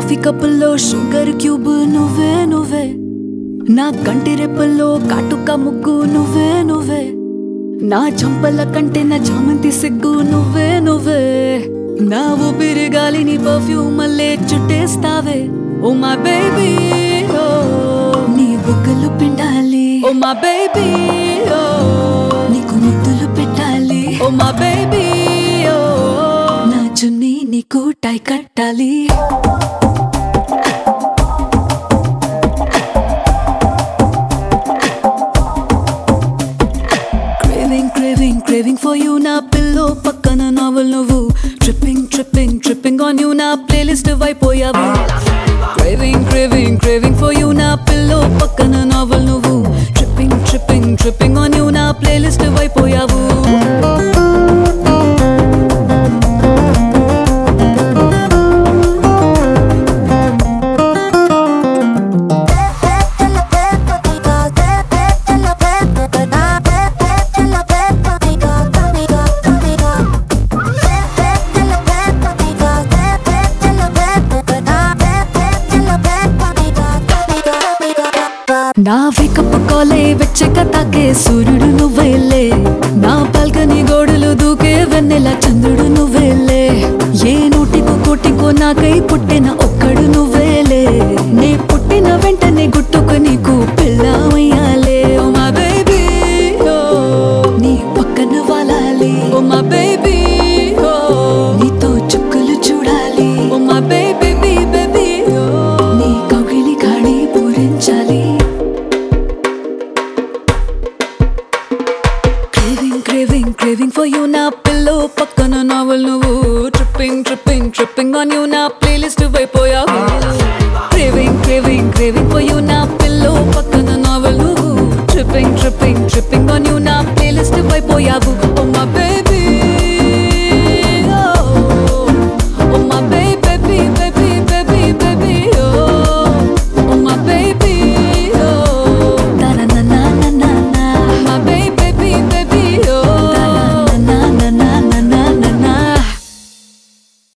coffee కప్పుల్లో sugar cube నువ్వే నువ్వే నా కంటి రెప్పల్లో కాటుక ముగ్గు నువ్వే నువ్వే నా చంపల కంటే నా చామంతి సిగ్గు నువ్వే నువ్వే నా ఊపిరి గాలిని పర్ఫ్యూమ్ మళ్ళీ చుట్టేస్తావే ఓ మా బేబీ ఓ నీ బుగ్గలు పిండాలి ఓ మా బేబీ ఓ నీకు ముద్దులు పెట్టాలి ఓ మా బేబీ ఓ నా చున్నీ నీకు టై కట్టాలి craving craving craving for you నా పిల్లో పక్కన నావల్ నువ్వు tripping tripping tripping on you నా ప్లేలిస్ట్ అయిపోయావు craving craving craving for you నా పిల్లో పక్కన నావల్ నువ్వు tripping tripping tripping on you నా ప్లేలిస్ట్ అయిపోయావు నా వేకప్ కాలే వెచ్చక తాకే సూర్యుడు నువ్వేలే నా పల్కని గోడలు దూకే వెన్నెల చంద్రుడు నువ్వేలే ఏ నోటికో కోటికో నాకై పుట్టిన ఒక్కడు నువ్వేలే నే పుట్టిన వెంటనే గుట్టుకు నీకు పిల్లమయ్యాలే ఓ మా బేబీ ఓ నీ పక్కన వాలాలి ఓ మా బేబీ ఓ నీతో చుక్కలు చూడాలి ఓ మా బేబీ బేబీ ఓ నీ కౌగిలి గాడి పూరించాలి craving craving craving for you నా పిల్లో పక్కన నావల్ నువ్వు tripping tripping tripping on you నా ప్లేలిస్ట్ వైపు